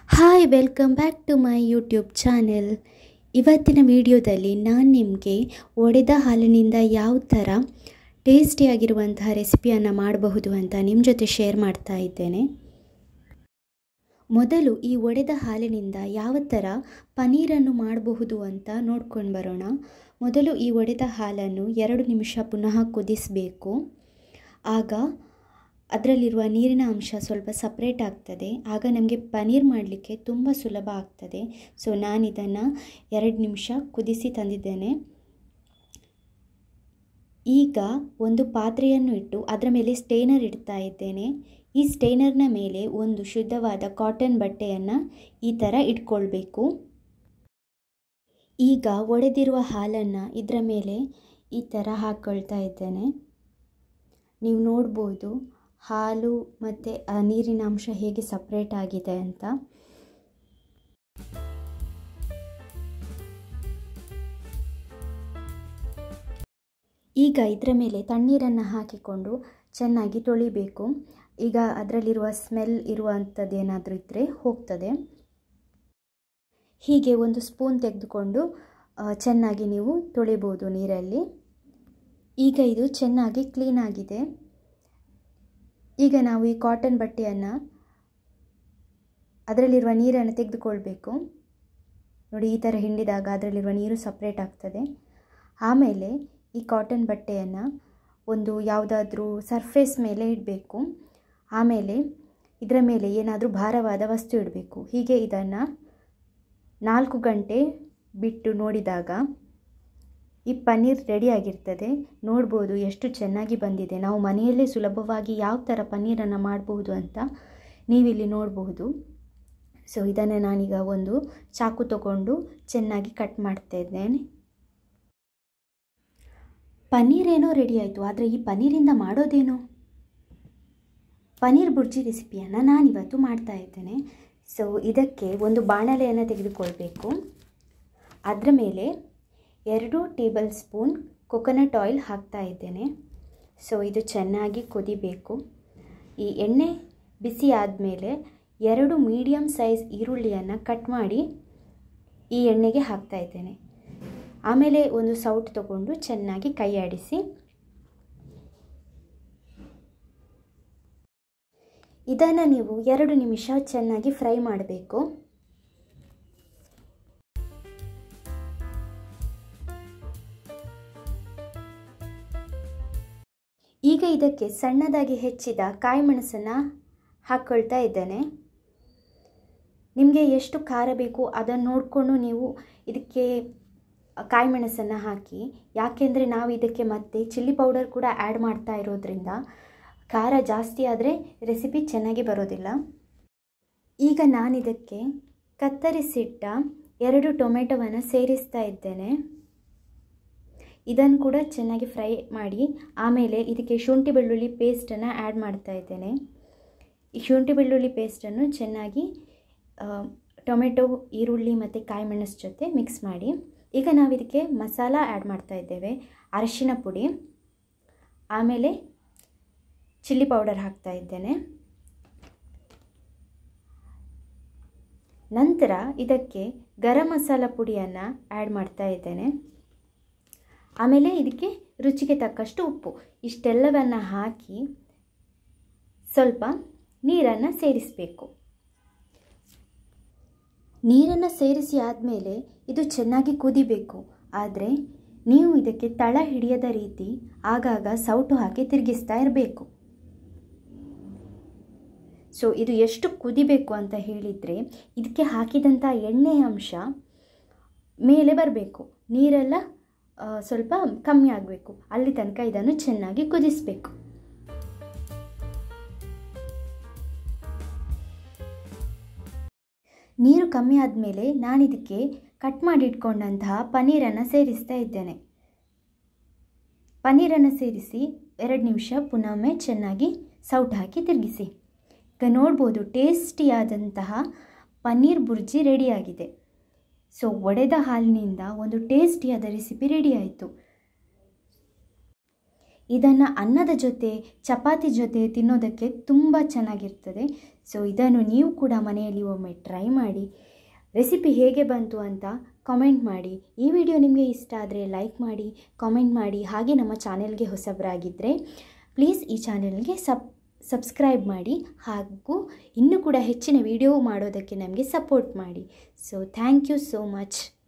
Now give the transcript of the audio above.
hi welcome back to my YouTube channel ಇವತ್ತಿನ ವಿಡಿಯೋದಲ್ಲಿ ನಾನು ನಿಮಗೆ ಒಡೆದ ಹಾಲಿನಿಂದ ಯಾವ ಥರ ಟೇಸ್ಟಿಯಾಗಿರುವಂತಹ ರೆಸಿಪಿಯನ್ನು ಮಾಡಬಹುದು ಅಂತ ನಿಮ್ಮ ಜೊತೆ ಶೇರ್ ಮಾಡ್ತಾ ಇದ್ದೇನೆ ಮೊದಲು ಈ ಒಡೆದ ಹಾಲಿನಿಂದ ಯಾವ ಥರ ಪನ್ನೀರನ್ನು ಮಾಡಬಹುದು ಅಂತ ನೋಡ್ಕೊಂಡು ಬರೋಣ ಮೊದಲು ಈ ಒಡೆದ ಹಾಲನ್ನು ಎರಡು ನಿಮಿಷ ಪುನಃ ಕುದಿಸಬೇಕು ಆಗ ಅದರಲ್ಲಿರುವ ನೀರಿನ ಅಂಶ ಸ್ವಲ್ಪ ಸಪ್ರೇಟ್ ಆಗ್ತದೆ ಆಗ ನಮಗೆ ಪನ್ನೀರ್ ಮಾಡಲಿಕ್ಕೆ ತುಂಬ ಸುಲಭ ಆಗ್ತದೆ ಸೊ ನಾನು ಇದನ್ನು ಎರಡು ನಿಮಿಷ ಕುದಿಸಿ ತಂದಿದ್ದೇನೆ ಈಗ ಒಂದು ಪಾತ್ರೆಯನ್ನು ಇಟ್ಟು ಅದರ ಮೇಲೆ ಸ್ಟೇನರ್ ಇಡ್ತಾ ಇದ್ದೇನೆ ಈ ಸ್ಟೇನರ್ನ ಮೇಲೆ ಒಂದು ಶುದ್ಧವಾದ ಕಾಟನ್ ಬಟ್ಟೆಯನ್ನು ಈ ಥರ ಇಟ್ಕೊಳ್ಬೇಕು ಈಗ ಒಡೆದಿರುವ ಹಾಲನ್ನು ಇದರ ಮೇಲೆ ಈ ಥರ ಹಾಕ್ಕೊಳ್ತಾ ಇದ್ದೇನೆ ನೀವು ನೋಡ್ಬೋದು ಹಾಲು ಮತ್ತು ಆ ನೀರಿನ ಅಂಶ ಹೇಗೆ ಸಪ್ರೇಟ್ ಆಗಿದೆ ಅಂತ ಈಗ ಇದರ ಮೇಲೆ ತಣ್ಣೀರನ್ನು ಹಾಕಿಕೊಂಡು ಚೆನ್ನಾಗಿ ತೊಳಿಬೇಕು ಈಗ ಅದರಲ್ಲಿರುವ ಸ್ಮೆಲ್ ಇರುವಂಥದ್ದು ಏನಾದರೂ ಇದ್ದರೆ ಹೋಗ್ತದೆ ಹೀಗೆ ಒಂದು ಸ್ಪೂನ್ ತೆಗೆದುಕೊಂಡು ಚೆನ್ನಾಗಿ ನೀವು ತೊಳಿಬೋದು ನೀರಲ್ಲಿ ಈಗ ಇದು ಚೆನ್ನಾಗಿ ಕ್ಲೀನ್ ಆಗಿದೆ ಈಗ ನಾವು ಈ ಕಾಟನ್ ಬಟ್ಟೆಯನ್ನು ಅದರಲ್ಲಿರುವ ನೀರನ್ನು ತೆಗೆದುಕೊಳ್ಬೇಕು ನೋಡಿ ಈ ಥರ ಹಿಂಡಿದಾಗ ಅದರಲ್ಲಿರುವ ನೀರು ಸಪ್ರೇಟ್ ಆಗ್ತದೆ ಆಮೇಲೆ ಈ ಕಾಟನ್ ಬಟ್ಟೆಯನ್ನು ಒಂದು ಯಾವುದಾದ್ರೂ ಸರ್ಫೇಸ್ ಮೇಲೆ ಇಡಬೇಕು ಆಮೇಲೆ ಇದರ ಮೇಲೆ ಏನಾದರೂ ಭಾರವಾದ ವಸ್ತು ಇಡಬೇಕು ಹೀಗೆ ಇದನ್ನು ನಾಲ್ಕು ಗಂಟೆ ಬಿಟ್ಟು ನೋಡಿದಾಗ ಈ ಪನ್ನೀರ್ ರೆಡಿಯಾಗಿರ್ತದೆ ನೋಡ್ಬೋದು ಎಷ್ಟು ಚೆನ್ನಾಗಿ ಬಂದಿದೆ ನಾವು ಮನೆಯಲ್ಲೇ ಸುಲಭವಾಗಿ ಯಾವ ಥರ ಪನ್ನೀರನ್ನು ಮಾಡಬಹುದು ಅಂತ ನೀವಿಲ್ಲಿ ನೋಡಬಹುದು ಸೊ ಇದನ್ನು ನಾನೀಗ ಒಂದು ಚಾಕು ತಗೊಂಡು ಚೆನ್ನಾಗಿ ಕಟ್ ಮಾಡ್ತಾ ಇದ್ದೇನೆ ಪನ್ನೀರೇನೋ ರೆಡಿ ಆಯಿತು ಆದರೆ ಈ ಪನ್ನೀರಿಂದ ಮಾಡೋದೇನು ಪನ್ನೀರ್ ಬುರ್ಜಿ ರೆಸಿಪಿಯನ್ನು ನಾನಿವತ್ತು ಮಾಡ್ತಾ ಇದ್ದೇನೆ ಸೊ ಇದಕ್ಕೆ ಒಂದು ಬಾಣಲೆಯನ್ನು ತೆಗೆದುಕೊಳ್ಬೇಕು ಅದರ ಮೇಲೆ ಎರಡು ಟೇಬಲ್ ಸ್ಪೂನ್ ಕೊಕೊನಟ್ ಆಯಿಲ್ ಹಾಕ್ತಾ ಇದ್ದೇನೆ ಸೊ ಇದು ಚೆನ್ನಾಗಿ ಕುದಿಬೇಕು ಈ ಎಣ್ಣೆ ಬಿಸಿ ಆದಮೇಲೆ ಎರಡು ಮೀಡಿಯಮ್ ಸೈಜ್ ಈರುಳ್ಳಿಯನ್ನು ಕಟ್ ಮಾಡಿ ಈ ಎಣ್ಣೆಗೆ ಹಾಕ್ತಾ ಇದ್ದೇನೆ ಆಮೇಲೆ ಒಂದು ಸೌಟ್ ತಗೊಂಡು ಚೆನ್ನಾಗಿ ಕೈ ಆಡಿಸಿ ಇದನ್ನು ನೀವು ಎರಡು ನಿಮಿಷ ಚೆನ್ನಾಗಿ ಫ್ರೈ ಮಾಡಬೇಕು ಈಗ ಇದಕ್ಕೆ ಸಣ್ಣದಾಗಿ ಹೆಚ್ಚಿದ ಕಾಯಿ ಮೆಣಸನ್ನು ಹಾಕ್ಕೊಳ್ತಾ ಇದ್ದೇನೆ ನಿಮಗೆ ಎಷ್ಟು ಖಾರ ಬೇಕು ಅದನ್ನು ನೋಡಿಕೊಂಡು ನೀವು ಇದಕ್ಕೆ ಕಾಯಿ ಮೆಣಸನ್ನು ಹಾಕಿ ಯಾಕೆಂದರೆ ನಾವು ಇದಕ್ಕೆ ಮತ್ತೆ ಚಿಲ್ಲಿ ಪೌಡರ್ ಕೂಡ ಆ್ಯಡ್ ಮಾಡ್ತಾ ಇರೋದ್ರಿಂದ ಖಾರ ಜಾಸ್ತಿ ಆದರೆ ರೆಸಿಪಿ ಚೆನ್ನಾಗಿ ಬರೋದಿಲ್ಲ ಈಗ ನಾನಿದಕ್ಕೆ ಕತ್ತರಿಸಿಟ್ಟ ಎರಡು ಟೊಮೆಟೊವನ್ನು ಸೇರಿಸ್ತಾ ಇದ್ದೇನೆ ಇದನ್ನು ಕೂಡ ಚೆನ್ನಾಗಿ ಫ್ರೈ ಮಾಡಿ ಆಮೇಲೆ ಇದಕ್ಕೆ ಶುಂಠಿ ಬೆಳ್ಳುಳ್ಳಿ ಪೇಸ್ಟನ್ನು ಆ್ಯಡ್ ಮಾಡ್ತಾ ಇದ್ದೇನೆ ಈ ಶುಂಠಿ ಬೆಳ್ಳುಳ್ಳಿ ಪೇಸ್ಟನ್ನು ಚೆನ್ನಾಗಿ ಟೊಮೆಟೊ ಈರುಳ್ಳಿ ಮತ್ತು ಕಾಯಿ ಮೆಣಸು ಜೊತೆ ಮಿಕ್ಸ್ ಮಾಡಿ ಈಗ ನಾವು ಇದಕ್ಕೆ ಮಸಾಲ ಆ್ಯಡ್ ಮಾಡ್ತಾ ಇದ್ದೇವೆ ಅರಿಶಿನ ಪುಡಿ ಆಮೇಲೆ ಚಿಲ್ಲಿ ಪೌಡರ್ ಹಾಕ್ತಾ ಇದ್ದೇನೆ ನಂತರ ಇದಕ್ಕೆ ಗರಂ ಮಸಾಲ ಪುಡಿಯನ್ನು ಆ್ಯಡ್ ಮಾಡ್ತಾ ಇದ್ದೇನೆ ಆಮೇಲೆ ಇದಕ್ಕೆ ರುಚಿಗೆ ತಕ್ಕಷ್ಟು ಉಪ್ಪು ಇಷ್ಟೆಲ್ಲವನ್ನು ಹಾಕಿ ಸ್ವಲ್ಪ ನೀರನ್ನು ಸೇರಿಸಬೇಕು ನೀರನ್ನು ಸೇರಿಸಿ ಆದಮೇಲೆ ಇದು ಚೆನ್ನಾಗಿ ಕುದಿಬೇಕು ಆದರೆ ನೀವು ಇದಕ್ಕೆ ತಳ ಹಿಡಿಯದ ರೀತಿ ಆಗಾಗ ಸೌಟು ಹಾಕಿ ತಿರುಗಿಸ್ತಾ ಇರಬೇಕು ಸೊ ಇದು ಎಷ್ಟು ಕುದಿಬೇಕು ಅಂತ ಹೇಳಿದರೆ ಇದಕ್ಕೆ ಹಾಕಿದಂಥ ಎಣ್ಣೆಯ ಅಂಶ ಮೇಲೆ ಬರಬೇಕು ನೀರೆಲ್ಲ ಸ್ವಲ್ಪ ಕಮ್ಮಿ ಆಗಬೇಕು ಅಲ್ಲಿ ತನಕ ಇದನ್ನು ಚೆನ್ನಾಗಿ ಕುದಿಸಬೇಕು ನೀರು ಕಮ್ಮಿ ಆದಮೇಲೆ ನಾನಿದಕ್ಕೆ ಕಟ್ ಮಾಡಿ ಇಟ್ಕೊಂಡಂತಹ ಪನ್ನೀರನ್ನು ಸೇರಿಸ್ತಾ ಇದ್ದೇನೆ ಪನ್ನೀರನ್ನು ಸೇರಿಸಿ ಎರಡು ನಿಮಿಷ ಪುನೊಮ್ಮೆ ಚೆನ್ನಾಗಿ ಸೌಟ್ ಹಾಕಿ ತಿರುಗಿಸಿ ಈಗ ನೋಡ್ಬೋದು ಟೇಸ್ಟಿಯಾದಂತಹ ಪನ್ನೀರ್ ಬುರ್ಜಿ ರೆಡಿಯಾಗಿದೆ ಸೊ ಒಡೆದ ಹಾಲಿನಿಂದ ಒಂದು ಟೇಸ್ಟಿಯಾದ ರೆಸಿಪಿ ರೆಡಿ ಆಯಿತು ಇದನ್ನು ಅನ್ನದ ಜೊತೆ ಚಪಾತಿ ಜೊತೆ ತಿನ್ನೋದಕ್ಕೆ ತುಂಬ ಚೆನ್ನಾಗಿರ್ತದೆ ಸೊ ಇದನ್ನು ನೀವು ಕೂಡ ಮನೆಯಲ್ಲಿ ಒಮ್ಮೆ ಟ್ರೈ ಮಾಡಿ ರೆಸಿಪಿ ಹೇಗೆ ಬಂತು ಅಂತ ಕಾಮೆಂಟ್ ಮಾಡಿ ಈ ವಿಡಿಯೋ ನಿಮಗೆ ಇಷ್ಟ ಆದರೆ ಲೈಕ್ ಮಾಡಿ ಕಾಮೆಂಟ್ ಮಾಡಿ ಹಾಗೆ ನಮ್ಮ ಚಾನೆಲ್ಗೆ ಹೊಸಬರಾಗಿದ್ದರೆ ಪ್ಲೀಸ್ ಈ ಚಾನೆಲ್ಗೆ ಸಬ್ ಸಬ್ಸ್ಕ್ರೈಬ್ ಮಾಡಿ ಹಾಗೂ ಇನ್ನೂ ಕೂಡ ಹೆಚ್ಚಿನ ವಿಡಿಯೋ ಮಾಡೋದಕ್ಕೆ ನಮಗೆ ಸಪೋರ್ಟ್ ಮಾಡಿ so thank you so much